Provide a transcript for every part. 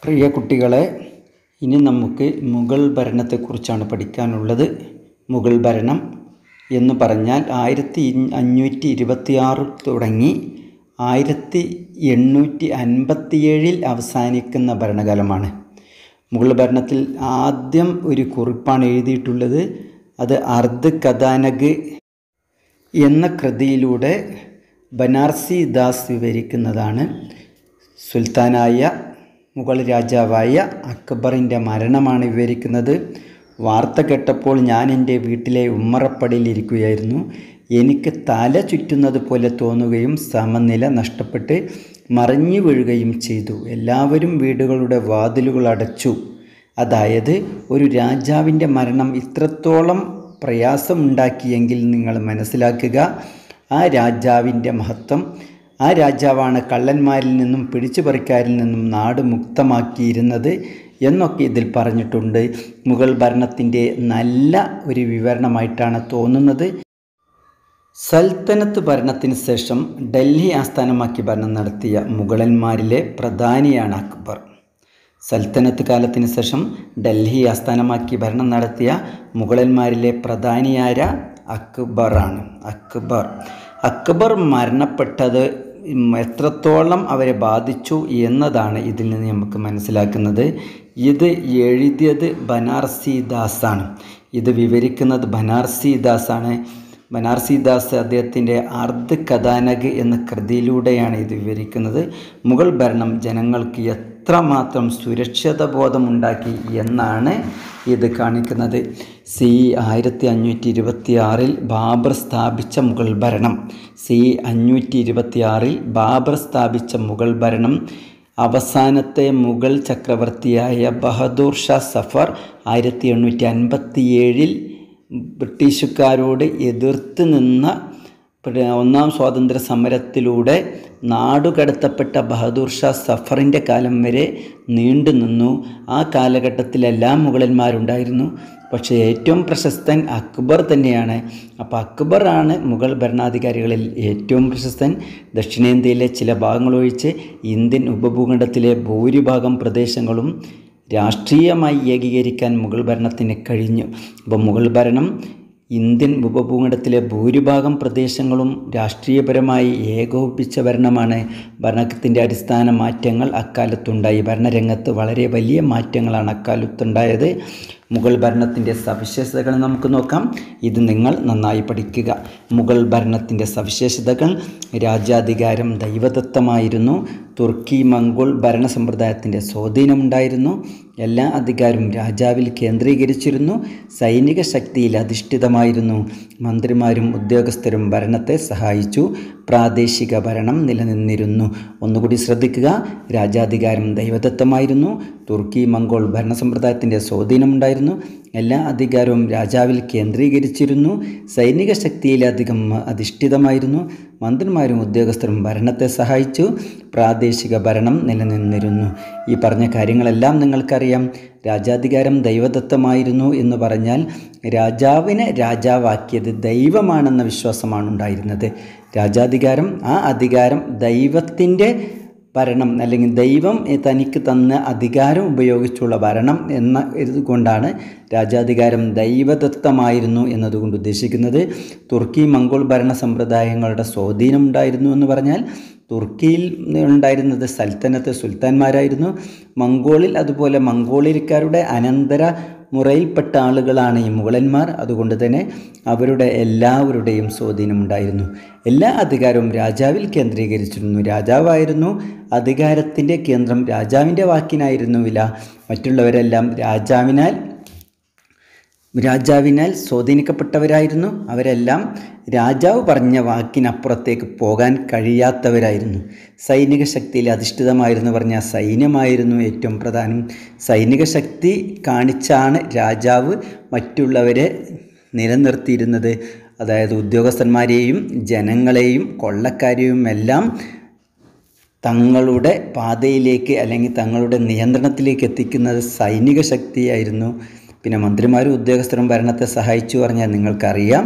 പ്രിയ കുട്ടികളെ ഇനി നമുക്ക് മുഗൾ ഭരണത്തെക്കുറിച്ചാണ് പഠിക്കാനുള്ളത് മുഗൾ ഭരണം എന്ന് പറഞ്ഞാൽ ആയിരത്തി അഞ്ഞൂറ്റി ഇരുപത്തി ആറ് തുടങ്ങി ആയിരത്തി എണ്ണൂറ്റി അൻപത്തിയേഴിൽ അവസാനിക്കുന്ന ഭരണകാലമാണ് മുഗൾ ഭരണത്തിൽ ആദ്യം ഒരു കുറിപ്പാണ് എഴുതിയിട്ടുള്ളത് അത് അർദ്ധ കഥാനക് എന്ന കൃതിയിലൂടെ ബനാർസി ദാസ് വിവരിക്കുന്നതാണ് സുൽത്താനായ മുഗൾ രാജാവായ അക്ബറിൻ്റെ മരണമാണ് വിവരിക്കുന്നത് വാർത്ത കേട്ടപ്പോൾ ഞാൻ എൻ്റെ വീട്ടിലെ ഉമ്മറപ്പടിയിലിരിക്കുകയായിരുന്നു എനിക്ക് തല ചുറ്റുന്നത് പോലെ തോന്നുകയും സമനില നഷ്ടപ്പെട്ട് മറിഞ്ഞു വീഴുകയും ചെയ്തു എല്ലാവരും വീടുകളുടെ വാതിലുകൾ അടച്ചു അതായത് ഒരു രാജാവിൻ്റെ മരണം ഇത്രത്തോളം പ്രയാസമുണ്ടാക്കിയെങ്കിൽ നിങ്ങൾ മനസ്സിലാക്കുക ആ രാജാവിൻ്റെ മഹത്വം ആ രാജാവാണ് കള്ളന്മാരിൽ നിന്നും പിടിച്ചുപറിക്കാരിൽ നിന്നും നാട് മുക്തമാക്കിയിരുന്നത് എന്നൊക്കെ ഇതിൽ പറഞ്ഞിട്ടുണ്ട് മുഗൾ ഭരണത്തിൻ്റെ നല്ല ഒരു വിവരണമായിട്ടാണ് തോന്നുന്നത് സൽത്തനത്ത് ഭരണത്തിന് ശേഷം ഡൽഹി ആസ്ഥാനമാക്കി ഭരണം നടത്തിയ മുഗളന്മാരിലെ പ്രധാനിയാണ് അക്ബർ സൽത്തനത്ത് കാലത്തിന് ശേഷം ഡൽഹി ആസ്ഥാനമാക്കി ഭരണം നടത്തിയ മുഗളന്മാരിലെ പ്രധാനിയായ അക്ബറാണ് അക്ബർ അക്ബർ മരണപ്പെട്ടത് എത്രത്തോളം അവരെ ബാധിച്ചു എന്നതാണ് ഇതിൽ നിന്ന് നമുക്ക് മനസ്സിലാക്കുന്നത് ഇത് എഴുതിയത് ബനാർസി ദാസാണ് ഇത് വിവരിക്കുന്നത് ബനാർസി ദാസാണ് ബനാർസി ദാസ് അദ്ദേഹത്തിൻ്റെ അർദ്ധ കഥാനക് എന്ന കൃതിയിലൂടെയാണ് ഇത് വിവരിക്കുന്നത് മുഗൾ ഭരണം ജനങ്ങൾക്ക് എത്രമാത്രം സുരക്ഷിത ബോധമുണ്ടാക്കി എന്നാണ് ഇത് കാണിക്കുന്നത് സി ആയിരത്തി അഞ്ഞൂറ്റി ഇരുപത്തി ആറിൽ ബാബർ സ്ഥാപിച്ച മുഗൾ ഭരണം സി അഞ്ഞൂറ്റി ഇരുപത്തി ആറിൽ ബാബർ സ്ഥാപിച്ച മുഗൾ ഭരണം അവസാനത്തെ മുഗൾ ചക്രവർത്തിയായ ബഹദൂർ ഷാ സഫർ ആയിരത്തി എണ്ണൂറ്റി അൻപത്തി ഏഴിൽ ബ്രിട്ടീഷുകാരോട് എതിർത്ത് നിന്ന ഒന്നാം സ്വാതന്ത്ര്യ സമരത്തിലൂടെ നാടുകടത്തപ്പെട്ട ബഹദൂർ ഷാ സഫറിൻ്റെ കാലം വരെ നീണ്ടു നിന്നു ആ കാലഘട്ടത്തിലെല്ലാം മുഗളന്മാരുണ്ടായിരുന്നു പക്ഷേ ഏറ്റവും പ്രശസ്തൻ അക്ബർ തന്നെയാണ് അപ്പോൾ അക്ബറാണ് മുഗൾ ഭരണാധികാരികളിൽ ഏറ്റവും പ്രശസ്തൻ ദക്ഷിണേന്ത്യയിലെ ചില ഭാഗങ്ങളൊഴിച്ച് ഇന്ത്യൻ ഉപഭൂഖണ്ഡത്തിലെ ഭൂരിഭാഗം പ്രദേശങ്ങളും രാഷ്ട്രീയമായി ഏകീകരിക്കാൻ മുഗൾ ഭരണത്തിന് കഴിഞ്ഞു അപ്പോൾ മുഗൾ ഭരണം ഇന്ത്യൻ ഉപഭൂഖണ്ഡത്തിലെ ഭൂരിഭാഗം പ്രദേശങ്ങളും രാഷ്ട്രീയപരമായി ഏകോപിപ്പിച്ച ഭരണമാണ് ഭരണത്തിൻ്റെ അടിസ്ഥാന മാറ്റങ്ങൾ അക്കാലത്തുണ്ടായി ഭരണരംഗത്ത് വളരെ വലിയ മാറ്റങ്ങളാണ് അക്കാലത്തുണ്ടായത് മുഗൾ ഭരണത്തിൻ്റെ സവിശേഷതകൾ നമുക്ക് നോക്കാം ഇത് നിങ്ങൾ നന്നായി പഠിക്കുക മുഗൾ ഭരണത്തിൻ്റെ സവിശേഷതകൾ രാജാധികാരം ദൈവദത്തമായിരുന്നു തുർക്കി മംഗോൾ ഭരണ സമ്പ്രദായത്തിൻ്റെ സ്വാധീനമുണ്ടായിരുന്നു എല്ലാ അധികാരവും രാജാവിൽ കേന്ദ്രീകരിച്ചിരുന്നു സൈനിക ശക്തിയിൽ അധിഷ്ഠിതമായിരുന്നു മന്ത്രിമാരും ഉദ്യോഗസ്ഥരും ഭരണത്തെ സഹായിച്ചു പ്രാദേശിക ഭരണം നിലനിന്നിരുന്നു ഒന്നുകൂടി ശ്രദ്ധിക്കുക രാജാധികാരം ദൈവദത്തമായിരുന്നു തുർക്കി മംഗോൾ ഭരണ സമ്പ്രദായത്തിൻ്റെ സ്വാധീനമുണ്ടായിരുന്നു എല്ലാ അധികാരവും രാജാവിൽ കേന്ദ്രീകരിച്ചിരുന്നു സൈനിക ശക്തിയിലധികം അധിഷ്ഠിതമായിരുന്നു മന്ത്രിമാരും ഉദ്യോഗസ്ഥരും ഭരണത്തെ സഹായിച്ചു പ്രാദേശിക ഭരണം നിലനിന്നിരുന്നു ഈ പറഞ്ഞ കാര്യങ്ങളെല്ലാം നിങ്ങൾക്കറിയാം രാജാധികാരം ദൈവദത്തമായിരുന്നു എന്ന് പറഞ്ഞാൽ രാജാവിനെ രാജാവാക്കിയത് ദൈവമാണെന്ന വിശ്വാസമാണ് ഉണ്ടായിരുന്നത് രാജാധികാരം ആ അധികാരം ദൈവത്തിൻ്റെ ഭരണം അല്ലെങ്കിൽ ദൈവം തനിക്ക് തന്ന അധികാരം ഉപയോഗിച്ചുള്ള ഭരണം എന്ന ഇതുകൊണ്ടാണ് രാജാധികാരം ദൈവദത്തമായിരുന്നു എന്നതുകൊണ്ട് ഉദ്ദേശിക്കുന്നത് തുർക്കി മംഗോൾ ഭരണ സമ്പ്രദായങ്ങളുടെ സ്വാധീനം ഉണ്ടായിരുന്നു എന്ന് പറഞ്ഞാൽ തുർക്കിയിൽ ഉണ്ടായിരുന്നത് സൽത്തനത്ത് സുൽത്താൻമാരായിരുന്നു മംഗോളിൽ അതുപോലെ മംഗോളിയക്കാരുടെ അനന്തര മുറയിൽപ്പെട്ട ആളുകളാണ് ഈ മുഗളന്മാർ അതുകൊണ്ട് തന്നെ അവരുടെ എല്ലാവരുടെയും സ്വാധീനമുണ്ടായിരുന്നു എല്ലാ അധികാരവും രാജാവിൽ കേന്ദ്രീകരിച്ചിരുന്നു രാജാവായിരുന്നു അധികാരത്തിൻ്റെ കേന്ദ്രം രാജാവിൻ്റെ വാക്കിനായിരുന്നുവില്ല മറ്റുള്ളവരെല്ലാം രാജാവിനാൽ രാജാവിനാൽ സ്വാധീനിക്കപ്പെട്ടവരായിരുന്നു അവരെല്ലാം രാജാവ് പറഞ്ഞ വാക്കിനപ്പുറത്തേക്ക് പോകാൻ കഴിയാത്തവരായിരുന്നു സൈനിക ശക്തിയിൽ അധിഷ്ഠിതമായിരുന്നു പറഞ്ഞ സൈന്യമായിരുന്നു ഏറ്റവും പ്രധാനം സൈനിക ശക്തി കാണിച്ചാണ് രാജാവ് മറ്റുള്ളവരെ നിലനിർത്തിയിരുന്നത് അതായത് ഉദ്യോഗസ്ഥന്മാരെയും ജനങ്ങളെയും കൊള്ളക്കാരെയും എല്ലാം തങ്ങളുടെ പാതയിലേക്ക് അല്ലെങ്കിൽ തങ്ങളുടെ നിയന്ത്രണത്തിലേക്ക് എത്തിക്കുന്നത് സൈനിക ശക്തിയായിരുന്നു പിന്നെ മന്ത്രിമാരും ഉദ്യോഗസ്ഥരും ഭരണത്തെ സഹായിച്ചു പറഞ്ഞാൽ നിങ്ങൾക്കറിയാം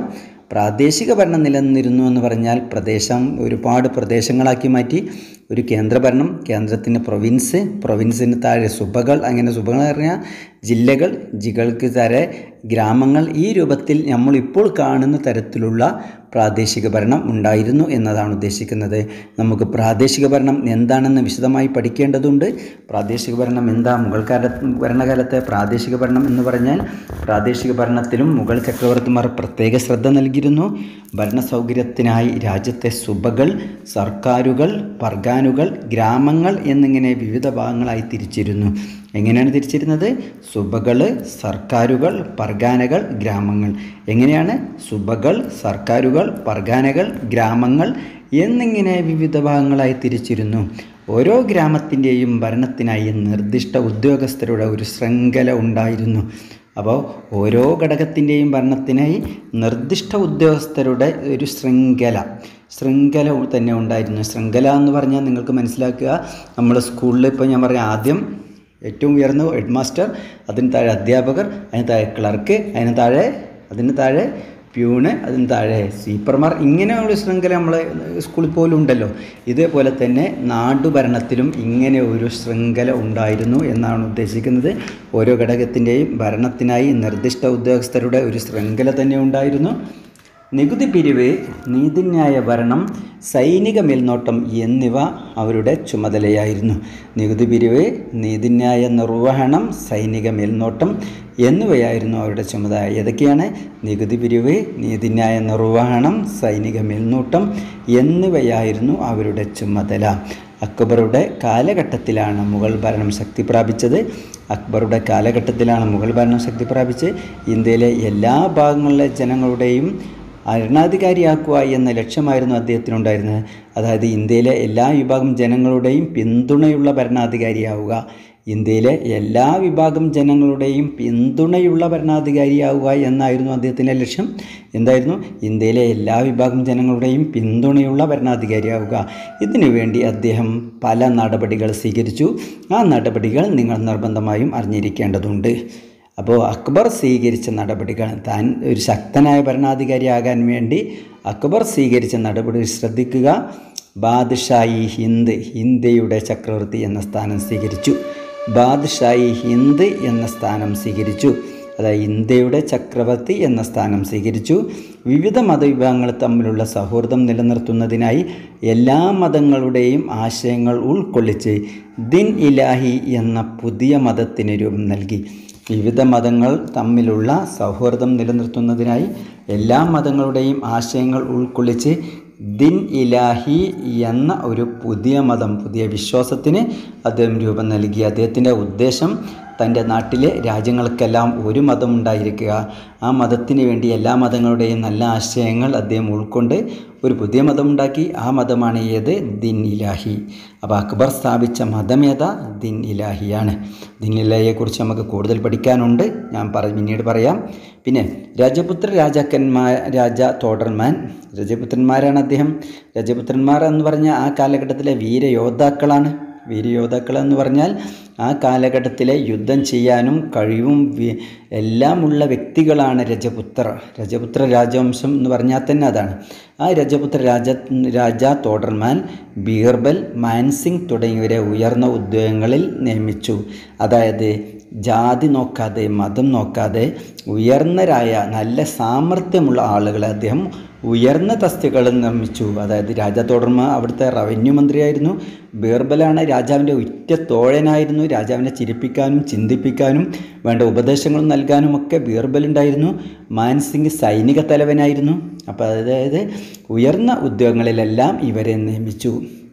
പ്രാദേശിക ഭരണം നിലനിന്നിരുന്നു എന്ന് പറഞ്ഞാൽ പ്രദേശം ഒരുപാട് പ്രദേശങ്ങളാക്കി മാറ്റി ഒരു കേന്ദ്രഭരണം കേന്ദ്രത്തിന് പ്രൊവിൻസ് പ്രൊവിൻസിന് താഴെ സുബകൾ അങ്ങനെ സുബകൾ എന്ന് പറഞ്ഞാൽ ജില്ലകൾ ജില്ലകൾക്ക് താഴെ ഗ്രാമങ്ങൾ ഈ രൂപത്തിൽ നമ്മളിപ്പോൾ കാണുന്ന തരത്തിലുള്ള പ്രാദേശിക ഭരണം ഉണ്ടായിരുന്നു എന്നതാണ് ഉദ്ദേശിക്കുന്നത് നമുക്ക് പ്രാദേശിക ഭരണം എന്താണെന്ന് വിശദമായി പഠിക്കേണ്ടതുണ്ട് പ്രാദേശിക ഭരണം എന്താ മുഗൾ കാല ഭരണകാലത്തെ പ്രാദേശിക ഭരണം എന്ന് പറഞ്ഞാൽ പ്രാദേശിക ഭരണത്തിലും മുഗൾ ചക്രവർത്തിമാർ പ്രത്യേക ശ്രദ്ധ നൽകിയിരുന്നു ഭരണ സൗകര്യത്തിനായി രാജ്യത്തെ സുബകൾ സർക്കാരുകൾ പർഗാനുകൾ ഗ്രാമങ്ങൾ എന്നിങ്ങനെ വിവിധ ഭാഗങ്ങളായി തിരിച്ചിരുന്നു എങ്ങനെയാണ് തിരിച്ചിരുന്നത് സുബകൾ സർക്കാരുകൾ പർഗാനകൾ ഗ്രാമങ്ങൾ എങ്ങനെയാണ് സുബകൾ സർക്കാരുകൾ പർഗാനകൾ ഗ്രാമങ്ങൾ എന്നിങ്ങനെ വിവിധ ഭാഗങ്ങളായി തിരിച്ചിരുന്നു ഓരോ ഗ്രാമത്തിൻ്റെയും ഭരണത്തിനായി നിർദ്ദിഷ്ട ഉദ്യോഗസ്ഥരുടെ ഒരു ശൃംഖല ഉണ്ടായിരുന്നു അപ്പോൾ ഓരോ ഘടകത്തിൻ്റെയും ഭരണത്തിനായി നിർദ്ദിഷ്ട ഉദ്യോഗസ്ഥരുടെ ഒരു ശൃംഖല ശൃംഖല തന്നെ ഉണ്ടായിരുന്നു ശൃംഖല എന്ന് പറഞ്ഞാൽ നിങ്ങൾക്ക് മനസ്സിലാക്കുക നമ്മൾ സ്കൂളിൽ ഇപ്പോൾ ഞാൻ പറയാം ആദ്യം ഏറ്റവും ഉയർന്ന ഹെഡ് മാസ്റ്റർ അതിന് താഴെ അധ്യാപകർ അതിന് താഴെ ക്ലർക്ക് അതിന് താഴെ അതിന് താഴെ പ്യൂണ് അതിന് താഴെ സ്വീപ്പർമാർ ഇങ്ങനെയുള്ള ശൃംഖല നമ്മളെ സ്കൂളിൽ പോലും ഉണ്ടല്ലോ ഇതേപോലെ തന്നെ നാടുഭരണത്തിലും ഇങ്ങനെ ഒരു ശൃംഖല ഉണ്ടായിരുന്നു എന്നാണ് ഉദ്ദേശിക്കുന്നത് ഓരോ ഘടകത്തിൻ്റെയും ഭരണത്തിനായി നിർദ്ദിഷ്ട ഉദ്യോഗസ്ഥരുടെ ഒരു ശൃംഖല തന്നെ ഉണ്ടായിരുന്നു നികുതി പിരിവ് നീതിന്യായ ഭരണം സൈനിക മേൽനോട്ടം എന്നിവ അവരുടെ ചുമതലയായിരുന്നു നികുതി പിരിവ് നീതിന്യായ നിർവഹണം സൈനിക മേൽനോട്ടം എന്നിവയായിരുന്നു അവരുടെ ചുമതല ഏതൊക്കെയാണ് നികുതി പിരിവ് നീതിന്യായ നിർവഹണം സൈനിക മേൽനോട്ടം എന്നിവയായിരുന്നു അവരുടെ ചുമതല അക്ബറുടെ കാലഘട്ടത്തിലാണ് മുഗൾ ഭരണം ശക്തി പ്രാപിച്ചത് അക്ബറുടെ കാലഘട്ടത്തിലാണ് മുഗൾ ഭരണം ശക്തി പ്രാപിച്ച് ഇന്ത്യയിലെ എല്ലാ ഭാഗങ്ങളിലെ ജനങ്ങളുടെയും ഭരണാധികാരിയാക്കുക എന്ന ലക്ഷ്യമായിരുന്നു അദ്ദേഹത്തിനുണ്ടായിരുന്നത് അതായത് ഇന്ത്യയിലെ എല്ലാ വിഭാഗം ജനങ്ങളുടെയും പിന്തുണയുള്ള ഭരണാധികാരിയാവുക ഇന്ത്യയിലെ എല്ലാ വിഭാഗം ജനങ്ങളുടെയും പിന്തുണയുള്ള ഭരണാധികാരിയാവുക എന്നായിരുന്നു അദ്ദേഹത്തിൻ്റെ ലക്ഷ്യം എന്തായിരുന്നു ഇന്ത്യയിലെ എല്ലാ വിഭാഗം ജനങ്ങളുടെയും പിന്തുണയുള്ള ഭരണാധികാരിയാവുക ഇതിനു വേണ്ടി അദ്ദേഹം പല നടപടികൾ സ്വീകരിച്ചു ആ നടപടികൾ നിങ്ങൾ നിർബന്ധമായും അറിഞ്ഞിരിക്കേണ്ടതുണ്ട് അപ്പോൾ അക്ബർ സ്വീകരിച്ച നടപടികൾ താൻ ഒരു ശക്തനായ ഭരണാധികാരിയാകാൻ വേണ്ടി അക്ബർ സ്വീകരിച്ച നടപടി ശ്രദ്ധിക്കുക ബാദ്ഷായി ഹിന്ദ് ഇന്ത്യയുടെ ചക്രവർത്തി എന്ന സ്ഥാനം സ്വീകരിച്ചു ബാദ്ഷായി ഹിന്ദ് എന്ന സ്ഥാനം സ്വീകരിച്ചു അതായത് ഇന്ത്യയുടെ ചക്രവർത്തി എന്ന സ്ഥാനം സ്വീകരിച്ചു വിവിധ മതവിഭാഗങ്ങൾ തമ്മിലുള്ള സൗഹൃദം നിലനിർത്തുന്നതിനായി എല്ലാ മതങ്ങളുടെയും ആശയങ്ങൾ ഉൾക്കൊള്ളിച്ച് ദിൻ ഇലാഹി എന്ന പുതിയ മതത്തിന് രൂപം നൽകി വിവിധ മതങ്ങൾ തമ്മിലുള്ള സൗഹൃദം നിലനിർത്തുന്നതിനായി എല്ലാ മതങ്ങളുടെയും ആശയങ്ങൾ ഉൾക്കൊള്ളിച്ച് ദിൻ ഇലാഹി എന്ന ഒരു പുതിയ മതം പുതിയ വിശ്വാസത്തിന് അദ്ദേഹം രൂപം നൽകി അദ്ദേഹത്തിൻ്റെ ഉദ്ദേശം തൻ്റെ നാട്ടിലെ രാജ്യങ്ങൾക്കെല്ലാം ഒരു മതം ഉണ്ടായിരിക്കുക ആ മതത്തിന് വേണ്ടി എല്ലാ മതങ്ങളുടെയും നല്ല ആശയങ്ങൾ അദ്ദേഹം ഉൾക്കൊണ്ട് ഒരു പുതിയ മതമുണ്ടാക്കി ആ മതമാണ് ഏത് ദിൻ ഇലാഹി അപ്പോൾ അക്ബർ സ്ഥാപിച്ച മതമേത ദിൻ ഇലാഹിയാണ് ദിൻ ഇലാഹിയെക്കുറിച്ച് നമുക്ക് കൂടുതൽ പഠിക്കാനുണ്ട് ഞാൻ പറ പിന്നീട് പറയാം പിന്നെ രാജപുത്ര രാജാക്കന്മാർ രാജ തോടർമാൻ രജപുത്രന്മാരാണ് അദ്ദേഹം രജപുത്രന്മാർ എന്ന് പറഞ്ഞാൽ ആ കാലഘട്ടത്തിലെ വീരയോദ്ധാക്കളാണ് വീരയോദ്ധാക്കൾ എന്ന് പറഞ്ഞാൽ ആ കാലഘട്ടത്തിലെ യുദ്ധം ചെയ്യാനും കഴിവും എല്ലാമുള്ള വ്യക്തികളാണ് രജപുത്രർ രജപുത്ര രാജവംശം എന്ന് പറഞ്ഞാൽ തന്നെ അതാണ് ആ രജപുത്ര രാജ രാജ തോടർമാൻ ബീർബൽ മാൻസിംഗ് തുടങ്ങിയവരെ ഉയർന്ന ഉദ്യോഗങ്ങളിൽ നിയമിച്ചു അതായത് ജാതി നോക്കാതെ മതം നോക്കാതെ ഉയർന്നരായ നല്ല സാമർഥ്യമുള്ള ആളുകളെ അദ്ദേഹം ഉയർന്ന തസ്തികകൾ നിർമ്മിച്ചു അതായത് രാജാ തോടർമ അവിടുത്തെ റവന്യൂ മന്ത്രിയായിരുന്നു ബീർബലാണ് രാജാവിൻ്റെ ഉറ്റ തോഴനായിരുന്നു രാജാവിനെ ചിരിപ്പിക്കാനും ചിന്തിപ്പിക്കാനും വേണ്ട ഉപദേശങ്ങൾ നൽകാനും ഒക്കെ ബീർബലുണ്ടായിരുന്നു മാൻസിംഗ് സൈനിക തലവനായിരുന്നു അപ്പോൾ അതായത് ഉയർന്ന ഉദ്യോഗങ്ങളിലെല്ലാം ഇവരെ നിയമിച്ചു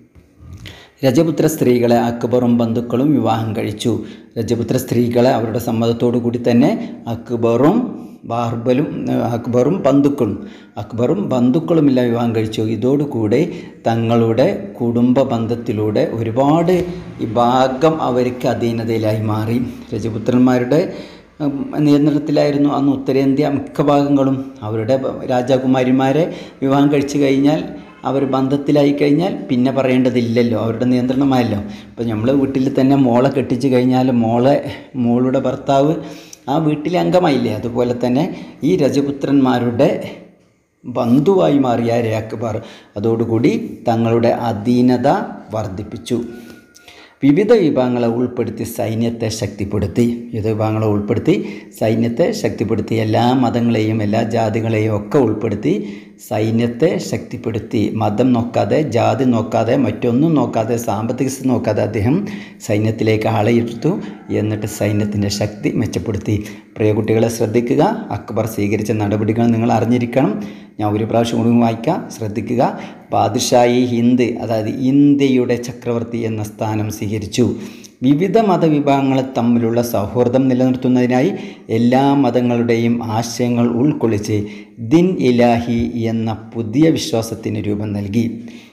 രജപുത്ര സ്ത്രീകളെ അക്ബറും ബന്ധുക്കളും വിവാഹം കഴിച്ചു രജപുത്ര സ്ത്രീകളെ അവരുടെ സമ്മതത്തോടു കൂടി തന്നെ അക്ബറും ബാർബലും അക്ബറും ബന്ധുക്കളും അക്ബറും ബന്ധുക്കളുമില്ല വിവാഹം കഴിച്ചു ഇതോടുകൂടെ തങ്ങളുടെ കുടുംബ ബന്ധത്തിലൂടെ ഒരുപാട് ഈ ഭാഗം അവർക്ക് അധീനതയിലായി മാറി രജപുത്രന്മാരുടെ നിയന്ത്രണത്തിലായിരുന്നു അന്ന് ഉത്തരേന്ത്യ മിക്ക ഭാഗങ്ങളും അവരുടെ രാജകുമാരിമാരെ വിവാഹം കഴിച്ചു കഴിഞ്ഞാൽ അവർ ബന്ധത്തിലായി കഴിഞ്ഞാൽ പിന്നെ പറയേണ്ടതില്ലല്ലോ അവരുടെ നിയന്ത്രണമായല്ലോ ഇപ്പം നമ്മൾ വീട്ടിൽ തന്നെ മോളെ കെട്ടിച്ച് കഴിഞ്ഞാൽ മോളെ മോളുടെ ഭർത്താവ് ആ വീട്ടിലെ അംഗമായില്ലേ അതുപോലെ തന്നെ ഈ രജപുത്രന്മാരുടെ ബന്ധുവായി മാറിയ അക്ബർ അതോടുകൂടി തങ്ങളുടെ അധീനത വർദ്ധിപ്പിച്ചു വിവിധ വിഭാഗങ്ങളെ ഉൾപ്പെടുത്തി സൈന്യത്തെ ശക്തിപ്പെടുത്തി വിവിധ വിഭാഗങ്ങളെ ഉൾപ്പെടുത്തി സൈന്യത്തെ ശക്തിപ്പെടുത്തി എല്ലാ മതങ്ങളെയും എല്ലാ ജാതികളെയും ഒക്കെ ഉൾപ്പെടുത്തി സൈന്യത്തെ ശക്തിപ്പെടുത്തി മതം നോക്കാതെ ജാതി നോക്കാതെ മറ്റൊന്നും നോക്കാതെ സാമ്പത്തിക സ്ഥിതി നോക്കാതെ അദ്ദേഹം സൈന്യത്തിലേക്ക് ആളെയെടുത്തു എന്നിട്ട് സൈന്യത്തിൻ്റെ ശക്തി മെച്ചപ്പെടുത്തി പ്രിയ കുട്ടികളെ ശ്രദ്ധിക്കുക അക്ബർ സ്വീകരിച്ച നടപടികൾ നിങ്ങൾ അറിഞ്ഞിരിക്കണം ഞാൻ ഒരു പ്രാവശ്യം കൂടി വായിക്കാം ശ്രദ്ധിക്കുക ബാദുഷായി ഹിന്ദ് അതായത് ഇന്ത്യയുടെ ചക്രവർത്തി എന്ന സ്ഥാനം സ്വീകരിച്ചു വിവിധ മതവിഭാഗങ്ങൾ തമ്മിലുള്ള സൗഹൃദം നിലനിർത്തുന്നതിനായി എല്ലാ മതങ്ങളുടെയും ആശയങ്ങൾ ഉൾക്കൊള്ളിച്ച് ദിൻ ഇലാഹി എന്ന പുതിയ വിശ്വാസത്തിന് രൂപം നൽകി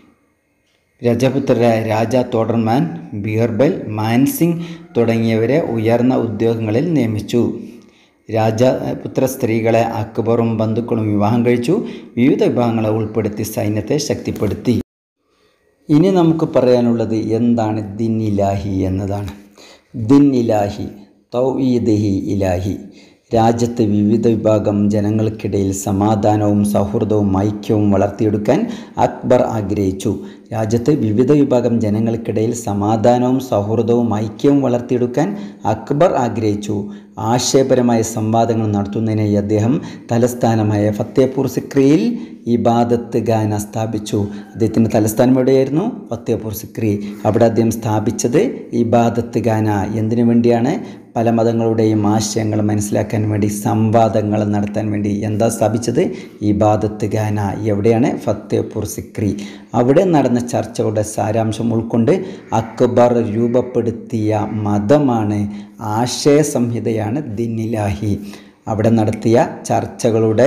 രജപുത്രരായ രാജ തോഡർമാൻ ബീർബൽ മാൻസിംഗ് തുടങ്ങിയവരെ ഉയർന്ന ഉദ്യോഗങ്ങളിൽ നിയമിച്ചു രാജപുത്ര സ്ത്രീകളെ അക്ബറും ബന്ധുക്കളും വിവാഹം കഴിച്ചു വിവിധ വിഭാഗങ്ങളെ ഉൾപ്പെടുത്തി സൈന്യത്തെ ശക്തിപ്പെടുത്തി ഇനി നമുക്ക് പറയാനുള്ളത് എന്താണ് ദിൻ ഇലാഹി എന്നതാണ് ദിൻ ഇലാഹി തൗഈദഹി ഇലാഹി രാജ്യത്തെ വിവിധ വിഭാഗം ജനങ്ങൾക്കിടയിൽ സമാധാനവും സൗഹൃദവും ഐക്യവും വളർത്തിയെടുക്കാൻ അക്ബർ ആഗ്രഹിച്ചു രാജ്യത്തെ വിവിധ വിഭാഗം ജനങ്ങൾക്കിടയിൽ സമാധാനവും സൗഹൃദവും ഐക്യവും വളർത്തിയെടുക്കാൻ അക്ബർ ആഗ്രഹിച്ചു ആശയപരമായ സംവാദങ്ങൾ നടത്തുന്നതിനായി അദ്ദേഹം തലസ്ഥാനമായ ഫത്തേപൂർ സിക്രിയിൽ ഇബാദത്ത് ഗാന സ്ഥാപിച്ചു അദ്ദേഹത്തിൻ്റെ തലസ്ഥാനം എവിടെയായിരുന്നു ഫത്തേപൂർ സിക്രി അവിടെ അദ്ദേഹം സ്ഥാപിച്ചത് ഇബാദത്ത് ഗാന എന്തിനു വേണ്ടിയാണ് പല മതങ്ങളുടെയും ആശയങ്ങൾ മനസ്സിലാക്കാൻ വേണ്ടി സംവാദങ്ങൾ നടത്താൻ വേണ്ടി എന്താ സ്ഥാപിച്ചത് ഇബാദത്ത് ഗാന എവിടെയാണ് ഫത്തേപൂർ സിക്രി അവിടെ നടന്ന ചർച്ചകളുടെ സാരാംശം ഉൾക്കൊണ്ട് അക്ബർ രൂപപ്പെടുത്തിയ മതമാണ് ആശയ സംഹിതയാണ് ദിന്നിലാഹി അവിടെ നടത്തിയ ചർച്ചകളുടെ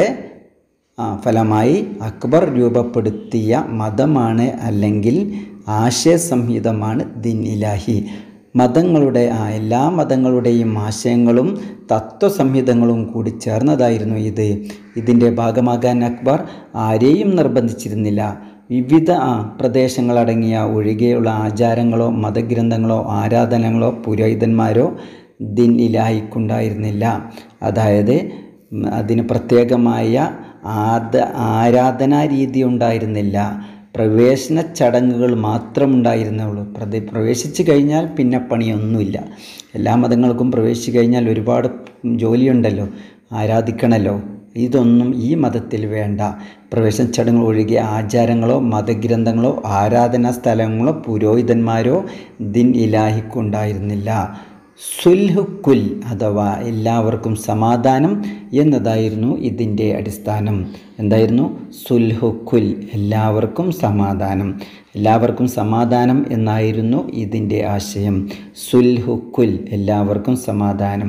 ഫലമായി അക്ബർ രൂപപ്പെടുത്തിയ മതമാണ് അല്ലെങ്കിൽ ആശയ സംഹിതമാണ് ദിന്നിലാഹി മതങ്ങളുടെ ആ എല്ലാ മതങ്ങളുടെയും ആശയങ്ങളും തത്വസംഹിതങ്ങളും കൂടി ചേർന്നതായിരുന്നു ഇത് ഇതിൻ്റെ ഭാഗമാകാൻ അക്ബർ ആരെയും നിർബന്ധിച്ചിരുന്നില്ല വിവിധ പ്രദേശങ്ങളടങ്ങിയ ഒഴികെയുള്ള ആചാരങ്ങളോ മതഗ്രന്ഥങ്ങളോ ആരാധനകളോ പുരോഹിതന്മാരോ ദിൻ ഇലാഹിക്കുണ്ടായിരുന്നില്ല അതായത് അതിന് പ്രത്യേകമായ ആദ ആരാധനാ രീതി ഉണ്ടായിരുന്നില്ല പ്രവേശന ചടങ്ങുകൾ മാത്രം ഉണ്ടായിരുന്നുള്ളൂ പ്രതി പ്രവേശിച്ചു കഴിഞ്ഞാൽ പിന്നെ പണിയൊന്നുമില്ല എല്ലാ മതങ്ങൾക്കും പ്രവേശിച്ചു കഴിഞ്ഞാൽ ഒരുപാട് ജോലിയുണ്ടല്ലോ ആരാധിക്കണമല്ലോ ഇതൊന്നും ഈ മതത്തിൽ വേണ്ട പ്രവേശന ചടങ്ങുകൾ ഒഴികെ ആചാരങ്ങളോ മതഗ്രന്ഥങ്ങളോ ആരാധനാ സ്ഥലങ്ങളോ പുരോഹിതന്മാരോ ദിൻ ഇലാഹിക്കുണ്ടായിരുന്നില്ല സുൽഹുക്കുൽ അഥവാ എല്ലാവർക്കും സമാധാനം എന്നതായിരുന്നു ഇതിൻ്റെ അടിസ്ഥാനം എന്തായിരുന്നു സുൽഹുക്കുൽ എല്ലാവർക്കും സമാധാനം എല്ലാവർക്കും സമാധാനം എന്നായിരുന്നു ഇതിൻ്റെ ആശയം സുൽഹുക്കുൽ എല്ലാവർക്കും സമാധാനം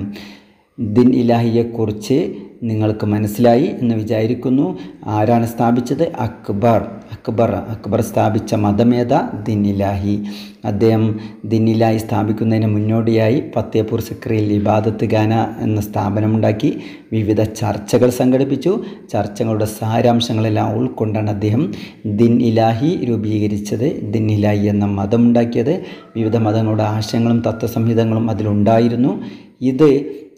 ദിൻ ഇലാഹിയെക്കുറിച്ച് നിങ്ങൾക്ക് മനസ്സിലായി എന്ന് വിചാരിക്കുന്നു ആരാണ് സ്ഥാപിച്ചത് അക്ബർ അക്ബർ അക്ബർ സ്ഥാപിച്ച മതമേത ദിന്നിലാഹി അദ്ദേഹം ദിന്നിലായി സ്ഥാപിക്കുന്നതിന് മുന്നോടിയായി ഫത്തേപൂർ സിക്രിയിൽ ഇബാദത്ത് ഖാന എന്ന സ്ഥാപനമുണ്ടാക്കി വിവിധ ചർച്ചകൾ സംഘടിപ്പിച്ചു ചർച്ചകളുടെ സാരാംശങ്ങളെല്ലാം ഉൾക്കൊണ്ടാണ് അദ്ദേഹം ദിൻ ഇലാഹി രൂപീകരിച്ചത് ദിൻ ഇലാഹി എന്ന മതമുണ്ടാക്കിയത് വിവിധ മതങ്ങളുടെ ആശയങ്ങളും തത്വസംഹിതങ്ങളും അതിലുണ്ടായിരുന്നു ഇത്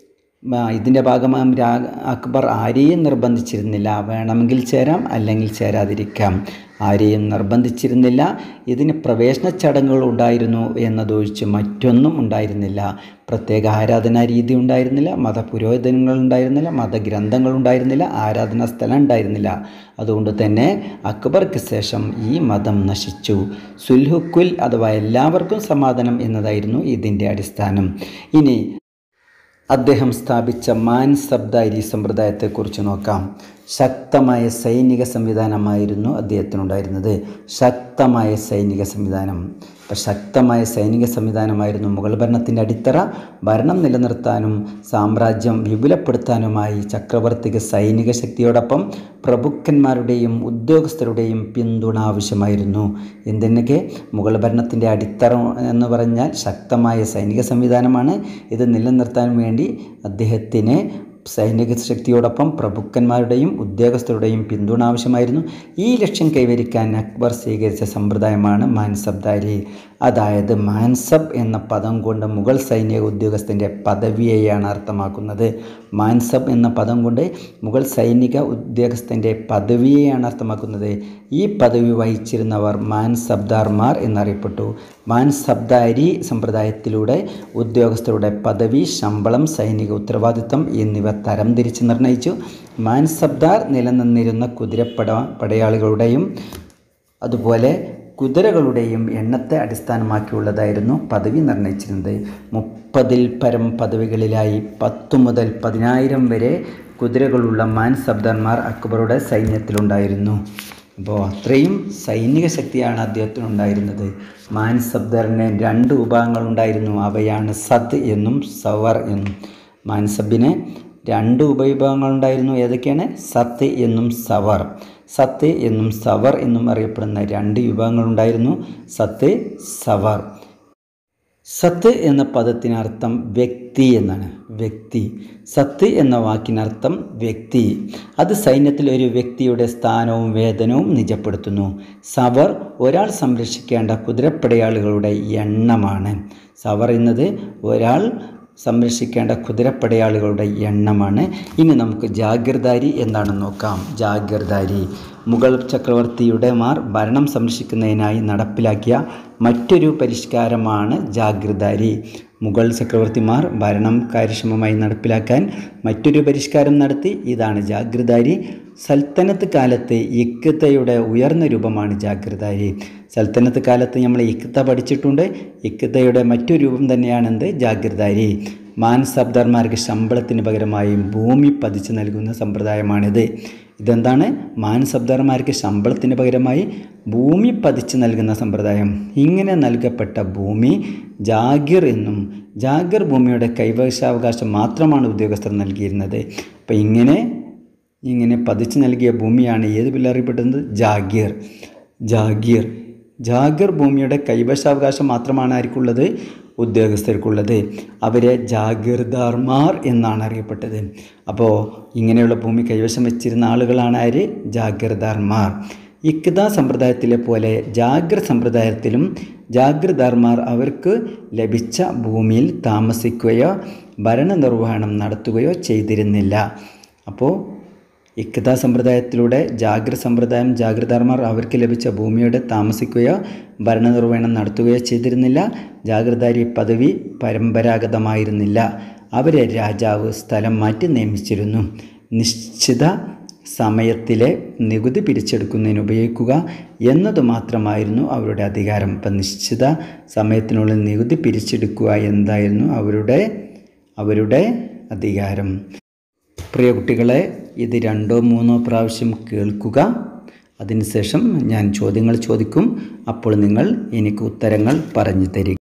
ഇതിൻ്റെ ഭാഗമായി രാ അക്ബർ ആരെയും നിർബന്ധിച്ചിരുന്നില്ല വേണമെങ്കിൽ ചേരാം അല്ലെങ്കിൽ ചേരാതിരിക്കാം ആരെയും നിർബന്ധിച്ചിരുന്നില്ല ഇതിന് പ്രവേശന ചടങ്ങുകൾ ഉണ്ടായിരുന്നു എന്നതൊഴിച്ച് മറ്റൊന്നും ഉണ്ടായിരുന്നില്ല പ്രത്യേക ആരാധനാ രീതി ഉണ്ടായിരുന്നില്ല മതപുരോഹിതങ്ങൾ ഉണ്ടായിരുന്നില്ല മതഗ്രന്ഥങ്ങൾ ഉണ്ടായിരുന്നില്ല ആരാധനാ സ്ഥലം ഉണ്ടായിരുന്നില്ല അതുകൊണ്ട് തന്നെ അക്ബർക്ക് ശേഷം ഈ മതം നശിച്ചു സുൽഹുക്കുൽ അഥവാ എല്ലാവർക്കും സമാധാനം എന്നതായിരുന്നു ഇതിൻ്റെ അടിസ്ഥാനം ഇനി അദ്ദേഹം സ്ഥാപിച്ച മാൻ സബ്ദാരി സമ്പ്രദായത്തെക്കുറിച്ച് നോക്കാം ശക്തമായ സൈനിക സംവിധാനമായിരുന്നു അദ്ദേഹത്തിനുണ്ടായിരുന്നത് ശക്തമായ സൈനിക സംവിധാനം അപ്പം ശക്തമായ സൈനിക സംവിധാനമായിരുന്നു മുഗൾ ഭരണത്തിൻ്റെ അടിത്തറ ഭരണം നിലനിർത്താനും സാമ്രാജ്യം വിപുലപ്പെടുത്താനുമായി ചക്രവർത്തിക്ക് സൈനിക ശക്തിയോടൊപ്പം പ്രഭുക്കന്മാരുടെയും ഉദ്യോഗസ്ഥരുടെയും പിന്തുണ ആവശ്യമായിരുന്നു എന്തിനൊക്കെ മുഗൾ ഭരണത്തിൻ്റെ അടിത്തറ എന്ന് പറഞ്ഞാൽ ശക്തമായ സൈനിക സംവിധാനമാണ് ഇത് നിലനിർത്താൻ വേണ്ടി അദ്ദേഹത്തിന് സൈനിക ശക്തിയോടൊപ്പം പ്രഭുക്കന്മാരുടെയും ഉദ്യോഗസ്ഥരുടെയും പിന്തുണ ആവശ്യമായിരുന്നു ഈ ലക്ഷ്യം കൈവരിക്കാൻ അക്ബർ സ്വീകരിച്ച സമ്പ്രദായമാണ് മാൻസബ്ദാരി അതായത് മാൻസബ് എന്ന പദം കൊണ്ട് മുഗൾ സൈനിക ഉദ്യോഗസ്ഥൻ്റെ പദവിയെയാണ് അർത്ഥമാക്കുന്നത് മാൻസബ് എന്ന പദം കൊണ്ട് മുഗൾ സൈനിക ഉദ്യോഗസ്ഥൻ്റെ പദവിയെയാണ് അർത്ഥമാക്കുന്നത് ഈ പദവി വഹിച്ചിരുന്നവർ മാൻസബ്ദാർമാർ എന്നറിയപ്പെട്ടു മാൻസബ്ദാരി സമ്പ്രദായത്തിലൂടെ ഉദ്യോഗസ്ഥരുടെ പദവി ശമ്പളം സൈനിക ഉത്തരവാദിത്തം എന്നിവ തരംതിരിച്ച് നിർണയിച്ചു മാൻസബ്ദാർ നിലനിന്നിരുന്ന കുതിരപ്പട പടയാളികളുടെയും അതുപോലെ കുതിരകളുടെയും എണ്ണത്തെ അടിസ്ഥാനമാക്കിയുള്ളതായിരുന്നു പദവി നിർണയിച്ചിരുന്നത് മുപ്പതിൽ പരം പദവികളിലായി പത്തു മുതൽ പതിനായിരം വരെ കുതിരകളുള്ള മാൻസബ്ദാർമാർ അക്ബറുടെ സൈന്യത്തിലുണ്ടായിരുന്നു അപ്പോൾ അത്രയും സൈനിക ശക്തിയാണ് അദ്ദേഹത്തിനുണ്ടായിരുന്നത് മാൻസബ്ദറിന് രണ്ട് വിഭാഗങ്ങളുണ്ടായിരുന്നു അവയാണ് സത് എന്നും സവർ എന്നും മാൻസബിന് രണ്ട് ഉപവിഭാഗങ്ങളുണ്ടായിരുന്നു ഏതൊക്കെയാണ് സത്ത് എന്നും സവർ സത്ത് എന്നും സവർ എന്നും അറിയപ്പെടുന്ന രണ്ട് വിഭാഗങ്ങളുണ്ടായിരുന്നു സത്ത് സവർ സത്ത് എന്ന പദത്തിനർത്ഥം വ്യക്തി എന്നാണ് വ്യക്തി സത്ത് എന്ന വാക്കിനർത്ഥം വ്യക്തി അത് സൈന്യത്തിൽ ഒരു വ്യക്തിയുടെ സ്ഥാനവും വേതനവും നിജപ്പെടുത്തുന്നു സവർ ഒരാൾ സംരക്ഷിക്കേണ്ട കുതിരപ്പടയാളികളുടെ എണ്ണമാണ് സവർ എന്നത് ഒരാൾ സംരക്ഷിക്കേണ്ട കുതിരപ്പടയാളികളുടെ എണ്ണമാണ് ഇനി നമുക്ക് ജാഗിർദാരി എന്താണെന്ന് നോക്കാം ജാഗിർദാരി മുഗൾ ചക്രവർത്തിയുടെ മാർ ഭരണം സംരക്ഷിക്കുന്നതിനായി നടപ്പിലാക്കിയ മറ്റൊരു പരിഷ്കാരമാണ് ജാഗിർദാരി മുഗൾ ചക്രവർത്തിമാർ ഭരണം കാര്യക്ഷമമായി നടപ്പിലാക്കാൻ മറ്റൊരു പരിഷ്കാരം നടത്തി ഇതാണ് ജാഗ്രതാരി സൽത്തനത്ത് കാലത്ത് ഇക്കത്തയുടെ ഉയർന്ന രൂപമാണ് ജാഗ്രതാരി സൽത്തനത്ത് കാലത്ത് നമ്മൾ ഇക്കത്ത പഠിച്ചിട്ടുണ്ട് ഇക്കത്തയുടെ മറ്റൊരു രൂപം തന്നെയാണ് എന്ത് ജാഗ്രതാരി മാൻസബ്ദർമാർക്ക് ശമ്പളത്തിന് പകരമായി ഭൂമി പതിച്ചു നൽകുന്ന സമ്പ്രദായമാണിത് ഇതെന്താണ് മാൻസബ്ദർമാർക്ക് ശമ്പളത്തിന് പകരമായി ഭൂമി പതിച്ചു നൽകുന്ന സമ്പ്രദായം ഇങ്ങനെ നൽകപ്പെട്ട ഭൂമി ജാഗിർ എന്നും ജാഗിർ ഭൂമിയുടെ കൈവശാവകാശം മാത്രമാണ് ഉദ്യോഗസ്ഥർ നൽകിയിരുന്നത് അപ്പം ഇങ്ങനെ ഇങ്ങനെ പതിച്ചു നൽകിയ ഭൂമിയാണ് ഏത് പേരിൽ അറിയപ്പെടുന്നത് ജാഗീർ ജാഗീർ ജാഗീർ ഭൂമിയുടെ കൈവശാവകാശം മാത്രമാണ് ആർക്കുള്ളത് ഉദ്യോഗസ്ഥർക്കുള്ളത് അവരെ ജാഗീർദാർമാർ എന്നാണ് അറിയപ്പെട്ടത് അപ്പോൾ ഇങ്ങനെയുള്ള ഭൂമി കൈവശം വെച്ചിരുന്ന ആളുകളാണ് ആര് ജാഗീർദാർമാർ ഇക്ത സമ്പ്രദായത്തിലെ പോലെ ജാഗ്ര സമ്പ്രദായത്തിലും ജാഗ്രദാർമാർ അവർക്ക് ലഭിച്ച ഭൂമിയിൽ താമസിക്കുകയോ ഭരണനിർവഹണം നടത്തുകയോ ചെയ്തിരുന്നില്ല അപ്പോൾ ഇക്ത സമ്പ്രദായത്തിലൂടെ ജാഗ്ര സമ്പ്രദായം ജാഗ്രതാർമാർ അവർക്ക് ലഭിച്ച ഭൂമിയുടെ താമസിക്കുകയോ ഭരണനിർവഹണം നടത്തുകയോ ചെയ്തിരുന്നില്ല ജാഗ്രതാരി പദവി പരമ്പരാഗതമായിരുന്നില്ല അവരെ രാജാവ് സ്ഥലം മാറ്റി നിയമിച്ചിരുന്നു നിശ്ചിത സമയത്തിലെ നികുതി പിരിച്ചെടുക്കുന്നതിന് ഉപയോഗിക്കുക എന്നത് മാത്രമായിരുന്നു അവരുടെ അധികാരം ഇപ്പം നിശ്ചിത സമയത്തിനുള്ളിൽ നികുതി പിരിച്ചെടുക്കുക എന്തായിരുന്നു അവരുടെ അവരുടെ അധികാരം പ്രിയ കുട്ടികളെ ഇത് രണ്ടോ മൂന്നോ പ്രാവശ്യം കേൾക്കുക അതിനുശേഷം ഞാൻ ചോദ്യങ്ങൾ ചോദിക്കും അപ്പോൾ നിങ്ങൾ എനിക്ക് ഉത്തരങ്ങൾ പറഞ്ഞു തരിക